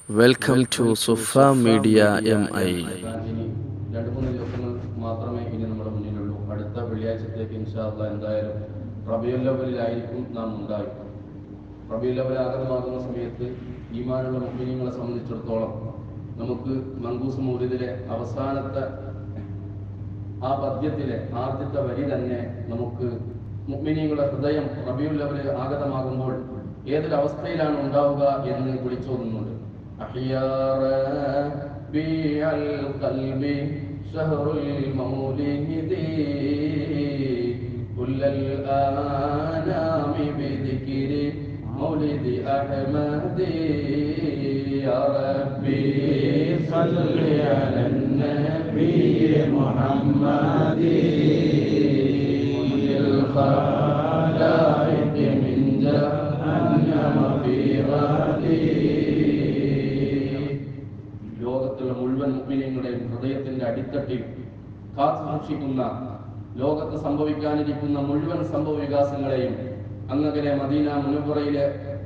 Welcome to Sufa Media MI. ഇനി രണ്ട് മൂന്ന് ദിവസങ്ങൾ മാത്രമേ ഇനി നമ്മുടെ മുന്നിലുള്ളൂ അടുത്ത വെള്ളിയാഴ്ചത്തേക്ക് ഇൻഷാല്ല എന്തായാലും റബിയുൽ ലെവലിലായിരിക്കും നാം ഉണ്ടായിരിക്കും റബിയുൽ ലെവൽ ആഗതമാകുന്ന സമയത്ത് ഈമാനുള്ള മുസ്ലിങ്ങളെ സംബന്ധിച്ചിടത്തോളം നമുക്ക് മങ്കൂസ് മൗലിദിലെ അവസാനത്തെ ആ പദ്യത്തിലെ ആദ്യത്തെ വരി തന്നെ നമുക്ക് മുഗ്മിനിയുടെ ഹൃദയം റബിയുൽ ലെവൽ ആഗതമാകുമ്പോൾ ഏതൊരവസ്ഥയിലാണ് ഉണ്ടാവുക എന്ന് വിളിച്ചോതുന്നുണ്ട് أحيا ربيع القلب شهر المولد كل الآنام بذكر مولد أحمد يا ربي صل على النبي محمد الخلائق من جهنم في غدي ലോകത്തുള്ള മുഴുവൻ മുഗ്മിനങ്ങളുടെയും ഹൃദയത്തിന്റെ അടിത്തട്ടിൽ കാത്തു സൂക്ഷിക്കുന്ന ലോകത്ത് സംഭവിക്കാനിരിക്കുന്ന മുഴുവൻ സംഭവ വികാസങ്ങളെയും അങ്ങകലെ മദീന മുനപ്പുറയിലെ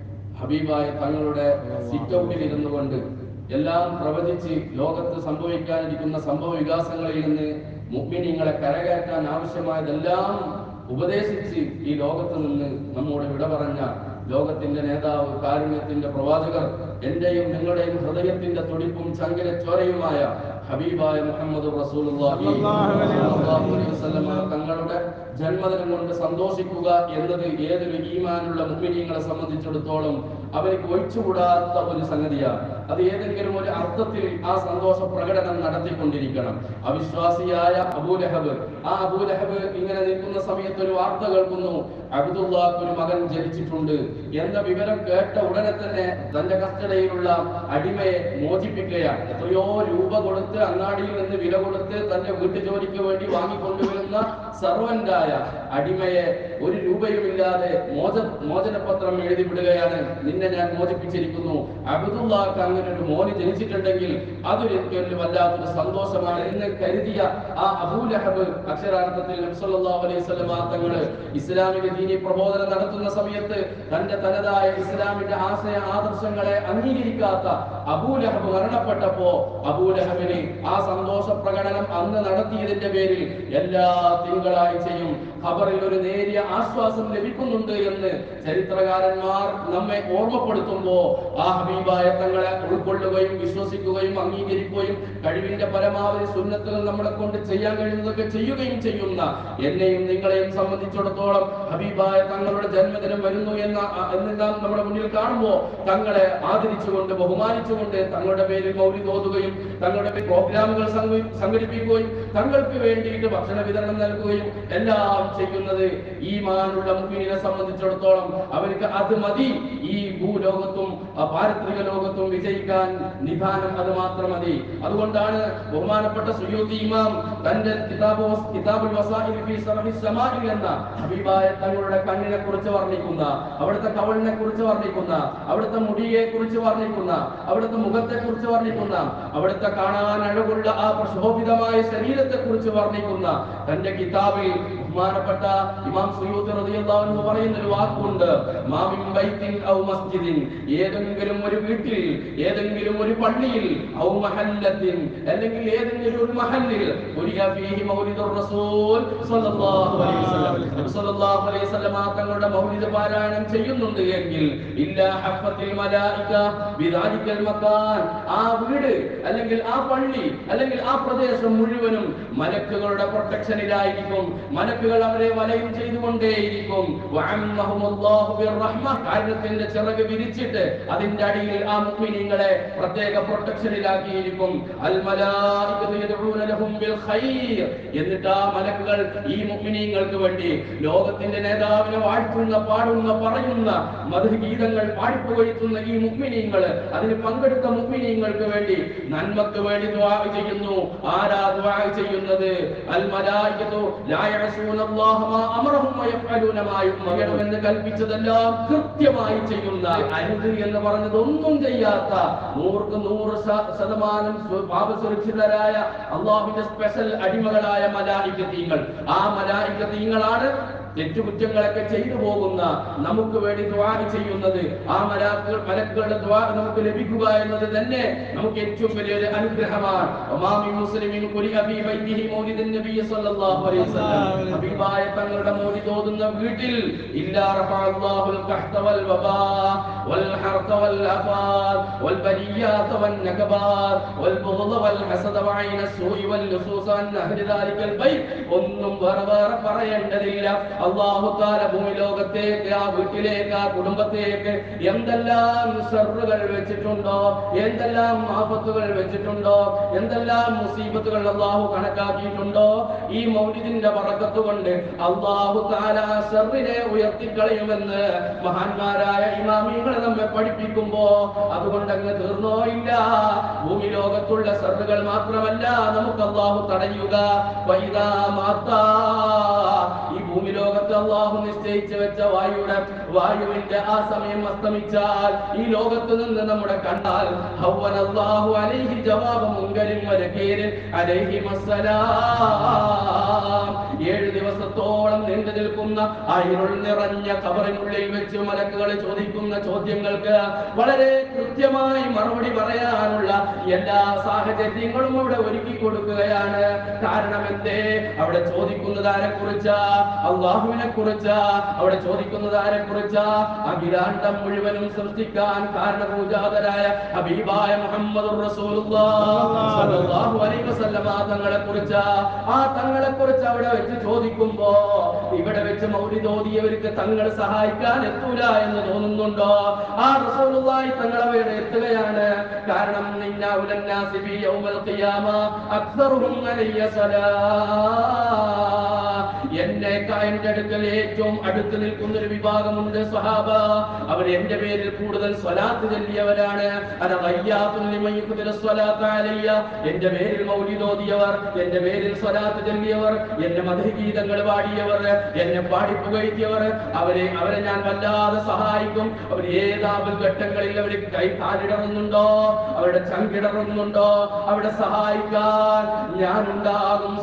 ഹബീബായ തങ്ങളുടെ സിറ്റൗട്ടിൽ ഇരുന്നു കൊണ്ട് എല്ലാം പ്രവചിച്ച് ലോകത്ത് സംഭവിക്കാനിരിക്കുന്ന സംഭവ വികാസങ്ങളിൽ നിന്ന് മുഗ്മിനിങ്ങളെ കരകയറ്റാൻ ആവശ്യമായതെല്ലാം ഉപദേശിച്ച് ഈ ലോകത്ത് നിന്ന് നമ്മോട് വിട പറഞ്ഞ ലോകത്തിന്റെ നേതാവ് കാരുണ്യത്തിന്റെ പ്രവാചകർ എന്റെയും നിങ്ങളുടെയും ഹൃദയത്തിന്റെ തുടിപ്പും ചങ്കര ചോരയുമായ ഹബീബായ മുഹമ്മദ് റസൂലുള്ളാഹി സ്വല്ലല്ലാഹു അലൈഹി വസല്ലമ തങ്ങളുടെ ജന്മദിനം കൊണ്ട് സന്തോഷിക്കുക എന്നത് ഏതൊരു ഈമാനുള്ള മുഅ്മിനീങ്ങളെ സംബന്ധിച്ചിടത്തോളം അവർക്ക് ഒഴിച്ചുകൂടാത്ത ഒരു സംഗതിയാണ് അത് ഏതെങ്കിലും ഒരു അർത്ഥത്തിൽ ആ സന്തോഷ പ്രകടനം നടത്തിക്കൊണ്ടിരിക്കണം അവിശ്വാസിയായ അബൂലഹബ് ആ അബൂലഹബ് ഇങ്ങനെ നിൽക്കുന്ന സമയത്ത് ഒരു വാർത്ത കേൾക്കുന്നു അബ്ദുള്ളാക്ക് ഒരു മകൻ ജനിച്ചിട്ടുണ്ട് എന്ന വിവരം കേട്ട ഉടനെ തന്നെ തന്റെ കസ്റ്റഡിയിലുള്ള അടിമയെ മോചിപ്പിക്കുകയാണ് എത്രയോ രൂപ കൊടുത്ത് അങ്ങാടിയിൽ നിന്ന് വില കൊടുത്ത് തന്റെ വീട്ടു ജോലിക്ക് വേണ്ടി വാങ്ങിക്കൊണ്ടുവരുന്ന സർവന്റായ അടിമയെ ഒരു രൂപയുമില്ലാതെ മോച മോചനപത്രം എഴുതി വിടുകയാണ് നിന്നെ ഞാൻ മോചിപ്പിച്ചിരിക്കുന്നു അബ്ദുള്ളാക്ക് അങ്ങനെ ഒരു മോന് ജനിച്ചിട്ടുണ്ടെങ്കിൽ അതൊരു എനിക്ക് വല്ലാത്തൊരു സന്തോഷമാണ് എന്ന് കരുതിയ ആ അബൂലഹബ് അക്ഷരാർത്ഥത്തിൽ നബി സല്ലല്ലാഹു അലൈഹി വസല്ലമ തങ്ങള് ഇസ്ലാമിക ദീനി പ്രബോധനം നടത്തുന്ന സമയത്ത് തന്റെ തനതായ ഇസ്ലാമിന്റെ ആശയ ആദർശങ്ങളെ അംഗീകരിക്കാത്ത അബൂലഹബ് മരണപ്പെട്ടപ്പോ അബൂലഹബിന് ആ സന്തോഷ പ്രകടനം അന്ന് നടത്തിയതിന്റെ പേരിൽ എല്ലാ തിങ്കളാഴ്ചയും ഖബറിൽ ഒരു നേരിയ ആശ്വാസം ലഭിക്കുന്നുണ്ട് എന്ന് ചരിത്രകാരന്മാർ നമ്മെ ഓർമ്മപ്പെടുത്തുമ്പോ ആ ഹബീബായ തങ്ങളെ ഉൾക്കൊള്ളുകയും വിശ്വസിക്കുകയും അംഗീകരിക്കുകയും കഴിവിന്റെ പരമാവധി സുന്നത്തുകൾ നമ്മളെ കൊണ്ട് ചെയ്യാൻ കഴിയുന്നതൊക്കെ ചെയ്യുകയും ചെയ്യുന്ന എന്നെയും നിങ്ങളെയും സംബന്ധിച്ചിടത്തോളം ഹബീബായ തങ്ങളുടെ ജന്മദിനം വരുന്നു എന്ന എന്നെല്ലാം നമ്മുടെ മുന്നിൽ കാണുമ്പോൾ തങ്ങളെ ആദരിച്ചുകൊണ്ട് ബഹുമാനിച്ചുകൊണ്ട് തങ്ങളുടെ പേരിൽ മൗലി തോതുകയും തങ്ങളുടെ പേരിൽ പ്രോഗ്രാമുകൾ സംഘ- സംഘടിപ്പിക്കുകയും തങ്ങൾക്ക് വേണ്ടിയിട്ട് ഭക്ഷണ വിതരണം നൽകുകയും എല്ലാം ചെയ്യുന്നത് ഈ മാനുള്ള മുഖ്യനെ സംബന്ധിച്ചിടത്തോളം അവർക്ക് അത് മതി ഈ ഭൂലോകത്തും ആ പാരത്രിക ലോകത്തും വിജയിക്കാൻ നിധാനം അത് മാത്രം മതി അതുകൊണ്ടാണ് ബഹുമാനപ്പെട്ട സുയൂത്തി ഇമാം തന്റെ കിതാബ് വസ്- കിതാബുൽ വസാഇൽ ഫീ സർഹി സമാഇൽ എന്ന ഹബീബായ തങ്ങളുടെ കണ്ണിനെ കുറിച്ച് വർണ്ണിക്കുന്ന അവിടുത്തെ കവളിനെ കുറിച്ച് വർണ്ണിക്കുന്ന അവിടുത്തെ മുടിയെ കുറിച്ച് വർണ്ണിക്കുന്ന അവിടുത്തെ മുഖത്തെ കുറിച്ച് വർണ്ണിക്കുന്ന അവിടുത്തെ കാണാൻ അഴകുള്ള ആ പ്രശോഭിതമായ ശരീരത്തെ കുറിച്ച് വർണ്ണിക്കുന്ന തന്റെ കിതാബിൽ ബഹുമാനപ്പെട്ട ഇമാം സുയൂത്ത് റളിയല്ലാഹു അൻഹു പറയുന്ന ഒരു വാക്കുണ്ട് മാമിൻ ബൈത്തിൻ ഔ മസ്ജിദിൻ ഏതെങ്കിലും ഒരു വീട്ടിൽ ഏതെങ്കിലും ഒരു പള്ളിയിൽ ഔ മഹല്ലത്തിൻ അല്ലെങ്കിൽ ഏതെങ്കിലും ഒരു മഹല്ലിൽ ഉരിയ ഫീഹി മൗലിദുർ റസൂൽ സ്വല്ലല്ലാഹു അലൈഹി വസല്ലം നബി സ്വല്ലല്ലാഹു അലൈഹി വസല്ലം തങ്ങളുടെ മൗലിദ് പാരായണം ചെയ്യുന്നുണ്ട് എങ്കിൽ ഇല്ലാ ഹഫത്തിൽ മലായിക ബിദാലിക്കൽ മകാൻ ആ വീട് അല്ലെങ്കിൽ ആ പള്ളി അല്ലെങ്കിൽ ആ പ്രദേശം മുഴുവനും മലക്കുകളുടെ പ്രൊട്ടക്ഷനിലായിരിക്കും മലക്കുകൾ അവരെ വലയം ചെയ്തുകൊണ്ടേയിരിക്കും വഅമ്മഹുമുല്ലാഹു ബിർറഹ്മ കാരണത്തിന്റെ ചിറക് വിരിച്ചിട്ട് അതിന്റെ അടിയിൽ ആ മുഅ്മിനീങ്ങളെ പ്രത്യേക പ്രൊട്ടക്ഷനിലാക്കിയിരിക്കും അൽ മലായികതു യദ്ഊന ലഹും ബിൽ ഖൈർ എന്നിട്ട് ആ മലക്കുകൾ ഈ മുഅ്മിനീങ്ങൾക്ക് വേണ്ടി ലോകത്തിന്റെ നേതാവിനെ വാഴ്ത്തുന്ന പാടുന്ന പറയുന്ന മധു ഗീതങ്ങൾ പാടിപ്പുകഴ്ത്തുന്ന ഈ മുഅ്മിനീങ്ങൾ അതിന് പങ്കെടുത്ത മുഅ്മിനീങ്ങൾക്ക് വേണ്ടി നന്മക്ക് വേണ്ടി ദുആ ചെയ്യുന്നു ആരാ ദുആ ചെയ്യുന്നത് അൽ മലായികതു ലാ യഅസൂന അല്ലാഹ മാ അമറഹും വയഫ്അലൂന മാ യുഅ്മറൂൻ എന്ന് കൽപ്പിച്ചതെല്ലാം കൃത്യമായി ചെയ്യുന്ന അരുത് എന്ന് പറഞ്ഞത് ഒന്നും ചെയ്യാത്ത നൂറുക്ക് നൂറ് ശ- ശതമാനം സ്വ- പാപസുരക്ഷിതരായ അള്ളാഹുവിന്റെ സ്പെഷ്യൽ അടിമകളായ മലായികത്തീങ്ങൾ ആ മലായികത്തീങ്ങളാണ് തെറ്റുകുറ്റങ്ങളൊക്കെ ചെയ്തു പോകുന്ന നമുക്ക് വേണ്ടി ദ്വാ ചെയ്യുന്നത് ആ മലാക്കുകൾ മലക്കുകളുടെ ദ്വാ നമുക്ക് ലഭിക്കുക എന്നത് തന്നെ നമുക്ക് ഏറ്റവും വലിയൊരു അനുഗ്രഹമാണ് ഒമാമി മുസ്ലിമിൻ ഖുരിഅ ഫീ ബൈതിഹി മൗലിദുൻ നബി സ്വല്ലല്ലാഹു അലൈഹി വസല്ലം ഹബീബായ തങ്ങളുടെ മൗലിദ് ഓതുന്ന വീട്ടിൽ ഇല്ലാ റഫഅല്ലാഹുൽ ഖഹ്ത വൽ വബാ വൽ ഹർത വൽ അഫാദ് വൽ ബലിയാത വൻ നകബാത് വൽ ബുഗ്ള വൽ ഹസദ വഅയ്ന സൂഇ വൽ ലുസൂസ അൻ അഹ്ലി ദാലികൽ ബൈത്ത് ഒന്നും വേറെ വേറെ പറയേണ്ടതില്ല അല്ലാഹു തആല ഭൂമി ലോകത്തേക്ക് ആ വീട്ടിലേക്ക് ആ കുടുംബത്തേക്ക് എന്തെല്ലാം ഷർറുകൾ വെച്ചിട്ടുണ്ടോ എന്തെല്ലാം ആപത്തുകൾ വെച്ചിട്ടുണ്ടോ എന്തെല്ലാം മുസീബത്തുകൾ അള്ളാഹു കണക്കാക്കിയിട്ടുണ്ടോ ഈ മൗലിദിന്റെ പറക്കത്ത് കൊണ്ട് അള്ളാഹു താല ആ ഷർറിനെ ഉയർത്തിക്കളയുമെന്ന് മഹാന്മാരായ ഇമാമികൾ നമ്മെ പഠിപ്പിക്കുമ്പോ അതുകൊണ്ട് അങ്ങ് തീർന്നോ ഇല്ല ഭൂമി ലോകത്തുള്ള ഷർറുകൾ മാത്രമല്ല നമുക്ക് അള്ളാഹു തടയുക വൈദാ മാത്താ ഈ ഭൂമി ലോകത്ത് അള്ളാഹു നിശ്ചയിച്ചു വെച്ച വായുടെ വായുവിന്റെ ആ സമയം അസ്തമിച്ചാൽ ഈ ലോകത്ത് നിന്ന് നമ്മുടെ കണ്ടാൽ ഹവ്വന അല്ലാഹു അലൈഹി ജവാബ മുൻകരിൻ വരകീരിൻ അലൈഹി മസ്സലാം ഏഴ് ദിവസത്തോളം നീണ്ടു നിൽക്കുന്ന ആ ഇരുൾ നിറഞ്ഞ കബറിനുള്ളിൽ വെച്ച് മലക്കുകൾ ചോദിക്കുന്ന ചോദ്യങ്ങൾക്ക് വളരെ കൃത്യമായി മറുപടി പറയാനുള്ള എല്ലാ സാഹചര്യങ്ങളും അവിടെ ഒരുക്കി കൊടുക്കുകയാണ് കാരണം എന്തേ അവിടെ ചോദിക്കുന്നത് ആരെ കുറിച്ചാ അള്ളാഹുവിനെ കുറിച്ചാ അവിടെ ചോദിക്കുന്നത് ആരെ കുറിച്ചാ അഖിലാണ്ടം മുഴുവനും സൃഷ്ടിക്കാൻ കാരണഭൂജാതരായ ഹബീബായ മുഹമ്മദ് തങ്ങളെ കുറിച്ച് ആ തങ്ങളെ കുറിച്ച് അവിടെ വെച്ച് ചോദിക്കുമ്പോ ഇവിടെ വെച്ച് മൗലിതോതിയവർക്ക് തങ്ങൾ സഹായിക്കാൻ എത്തൂല എന്ന് തോന്നുന്നുണ്ടോ ആ റസൂലുള്ളാഹി തങ്ങൾ അവിടെ എത്തുകയാണ് കാരണം നിന്ന ഉലന്നാസി ഫീ യൗമൽ ഖിയാമ അക്സറുഹും അലയ്യ സലാ എന്നെ എന്റെ അടുക്കൽ ഏറ്റവും അടുത്ത് നിൽക്കുന്ന ഒരു വിഭാഗമുണ്ട് സഹാബ അവർ എന്റെ പേരിൽ കൂടുതൽ സ്വലാത്ത് ചൊല്ലിയവരാണ് അന വയ്യാത്തുൽ ലിമൻ യുക്തില സ്വലാത്ത് അലയ്യ എന്റെ പേരിൽ മൗലിദ് ഓതിയവർ എന്റെ പേരിൽ സ്വലാത്ത് ചൊല്ലിയവർ എന്റെ മധുഗീതങ്ങൾ പാടിയവർ എന്നെ പാടിപ്പുകയറ്റിയവർ അവരെ അവരെ ഞാൻ വല്ലാതെ സഹായിക്കും അവർ ഏതാപൽ ഘട്ടങ്ങളിൽ അവർ കൈ കാലിടറുന്നുണ്ടോ അവരുടെ ചങ്കിടറുന്നുണ്ടോ അവിടെ സഹായിക്കാൻ ഞാൻ ഉണ്ടാകും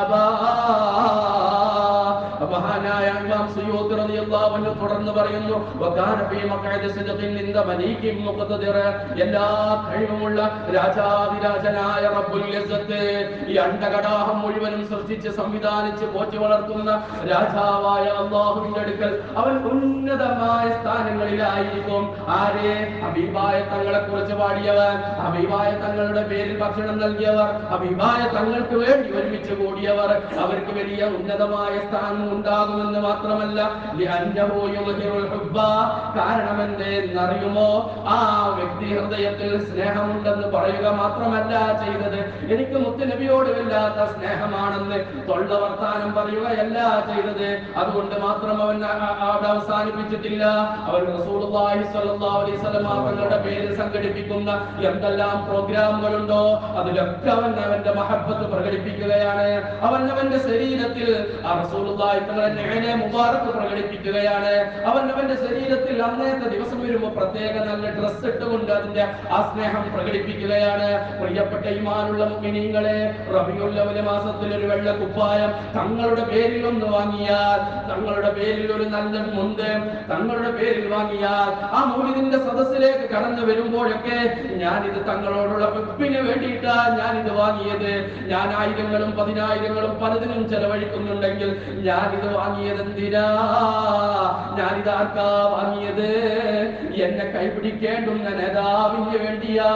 സഹാബ മഹാനായ ഇമാം സുയൂത്ത് റളിയല്ലാഹു അൻഹു തുടർന്ന് പറയുന്നു വകാന ഫീ മഖഅദി സിദ്ഖിൻ നിന്ദ മലീകിൻ മുഖ്തദിർ എല്ലാ കഴിവുമുള്ള രാജാതിരാജനായ റബ്ബുൽ ഇസ്സത്ത് ഈ അണ്ടകടാഹം മുഴുവനും സൃഷ്ടിച്ച് സംവിധാനിച്ച് പോറ്റി വളർത്തുന്ന രാജാവായ അള്ളാഹുവിന്റെ അടുക്കൽ അവൻ ഉന്നതമായ സ്ഥാനങ്ങളിലായിരിക്കും ആരെ ഹബീബായ തങ്ങളെ കുറിച്ച് പാടിയവർ ഹബീബായ തങ്ങളുടെ പേരിൽ ഭക്ഷണം നൽകിയവർ ഹബീബായ തങ്ങൾക്ക് വേണ്ടി ഒരുമിച്ച് കൂടിയവർ അവർക്ക് വലിയ ഉന്നതമായ സ്ഥാനം ഉണ്ടാകുമെന്ന് മാത്രമല്ല ലിഅന്നഹു യുദ്ഹിറുൽ ഹുബ്ബ കാരണം എന്തെന്നറിയുമോ ആ വ്യക്തി ഹൃദയത്തിൽ സ്നേഹമുണ്ടെന്ന് പറയുക മാത്രമല്ല ചെയ്തത് എനിക്ക് മുത്തുനബിയോട് വല്ലാത്ത സ്നേഹമാണെന്ന് തൊള്ള വർത്താനം പറയുകയല്ല ചെയ്തത് അതുകൊണ്ട് മാത്രം അവൻ ആ- ആ- അവിടെ അവസാനിപ്പിച്ചിട്ടില്ല അവൻ റസൂലുള്ളാഹി സ്വല്ലല്ലാഹു അലൈഹി വസല്ലം തങ്ങളുടെ പേരിൽ സംഘടിപ്പിക്കുന്ന എന്തെല്ലാം പ്രോഗ്രാമുകളുണ്ടോ അതിലൊക്കെ അവൻ അവന്റെ മഹബത്ത് പ്രകടിപ്പിക്കുകയാണ് അവൻ അവന്റെ ശരീരത്തിൽ ആ റസൂലുള്ളാഹി തങ്ങളുടെ നിഅനെ മുബാറക്ക് പ്രകടിപ്പിക്കുകയാണ് അവൻ അവന്റെ ശരീരത്തിൽ അന്നേത്തെ ദിവസം വരുമ്പോൾ പ്രത്യേക നല്ല ഡ്രസ് ഇട്ടുകൊണ്ട് അതിന്റെ ആ സ്നേഹം പ്രകടിപ്പിക്കുകയാണ് പ്രിയപ്പെട്ട ഇമാനുള്ള മുഅ്മിനീങ്ങളെ റബിയുൽ അവ്വൽ മാസത്തിൽ ഒരു വെള്ള കുപ്പായം തങ്ങളുടെ പേരിൽ ഒന്ന് വാങ്ങിയാൽ തങ്ങളുടെ പേരിൽ ഒരു നല്ല മുണ്ട് തങ്ങളുടെ പേരിൽ വാങ്ങിയാൽ ആ മൗലിദിന്റെ സദസ്സിലേക്ക് കടന്നു വരുമ്പോഴൊക്കെ ഞാൻ ഇത് തങ്ങളോടുള്ള വെപ്പിന് വേണ്ടിയിട്ടാ ഞാൻ ഇത് വാങ്ങിയത് ഞാൻ ആയിരങ്ങളും പതിനായിരങ്ങളും പലതിനും ചെലവഴിക്കുന്നുണ്ടെങ്കിൽ ഞാൻ ഇത് വാങ്ങിയത് എന്തിനാ ഞാൻ ഇത് ആർക്കാ വാങ്ങിയത് എന്നെ കൈപിടിക്കേണ്ടുന്ന നേതാവിന് വേണ്ടിയാ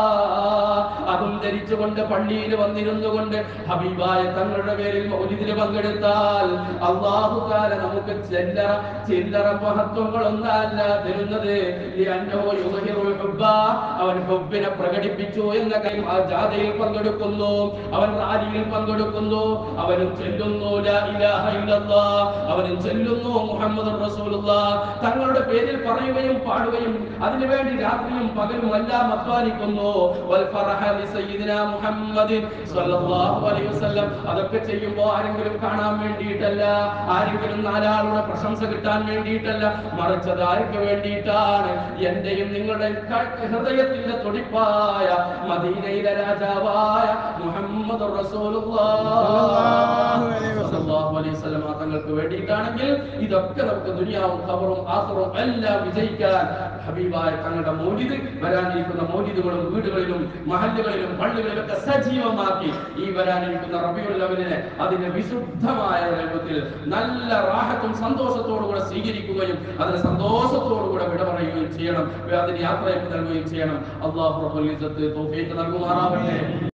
അതും ധരിച്ചുകൊണ്ട് പള്ളിയിൽ വന്നിരുന്നു കൊണ്ട് ഹബീബായ തങ്ങളുടെ പേരിൽ മൗലിദിന് പങ്കെടുത്താൽ അള്ളാഹു കാല നമുക്ക് ചില്ലറ ചില്ലറ മഹത്വങ്ങളൊന്നല്ല തരുന്നത് ലിഅന്നഹു യുദ്ഹിറുൽ ഹുബ്ബ. അവൻ ഹുബിനെ പ്രകടിപ്പിച്ചു എന്ന കാര്യം ആ ജാഥയിൽ പങ്കെടുക്കുന്നു അവൻ റാലിയിൽ പങ്കെടുക്കുന്നു അവനും ചെല്ലുന്നു ലാ ഇലാഹ ഇല്ലല്ലാഹ് അവനും ചെല്ലുന്നു മുഹമ്മദ് റസൂലുള്ളാഹ് തങ്ങളുടെ പേരിൽ പറയുകയും പാടുകയും അതിനുവേണ്ടി രാത്രിയും പകലും എല്ലാം അധ്വാനിക്കുന്നു വൽ ഫറഹ ലി സയ്യിദിനാ മുഹമ്മദിൻ സ്വല്ലല്ലാഹു അലൈഹി വസല്ലം അതൊക്കെ ചെയ്യുമ്പോൾ ആരെങ്കിലും കാണാൻ വേണ്ടിയിട്ടല്ല ആരെങ്കിലും നാലാളുടെ പ്രശംസ കിട്ടാൻ വേണ്ടിയിട്ടല്ല മറിച്ച് അത് ആർക്ക് വേണ്ടിയിട്ടാണ് എന്റെയും നിങ്ങളുടെ ക- ഹൃദയത്തിന്റെ തുടിപ്പായ മദീനയിലെ രാജാവായ മുഹമ്മദ് തങ്ങൾക്ക് വേണ്ടിയിട്ടാണെങ്കിൽ ഇതൊക്കെ നമുക്ക് ദുനിയാവും ഖബറും ആസറും എല്ലാം വിജയിക്കാൻ ഹബീബായ തങ്ങളുടെ മോചിത് വരാനിരിക്കുന്ന മോചിതുകളും വീടുകളിലും മഹല്ലുകളിലും പള്ളികളിലൊക്കെ സജീവമാക്കി ഈ വരാനിരിക്കുന്ന റബിയുള്ളവരിനെ അതിന്റെ വിശുദ്ധമായ രൂപത്തിൽ നല്ല റാഹത്തും സന്തോഷത്തോടുകൂടെ സ്വീകരിക്കുകയും അതിന് സന്തോഷത്തോടുകൂടെ വിട പറയുകയും ചെയ്യണം അതിന് യാത്രയപ്പ് നൽകുകയും ചെയ്യണം അള്ളാഹു റബ്ബുൽ ഇസ്സത്ത് തൗഫീഖ് നൽകുമാറാവട്ടെ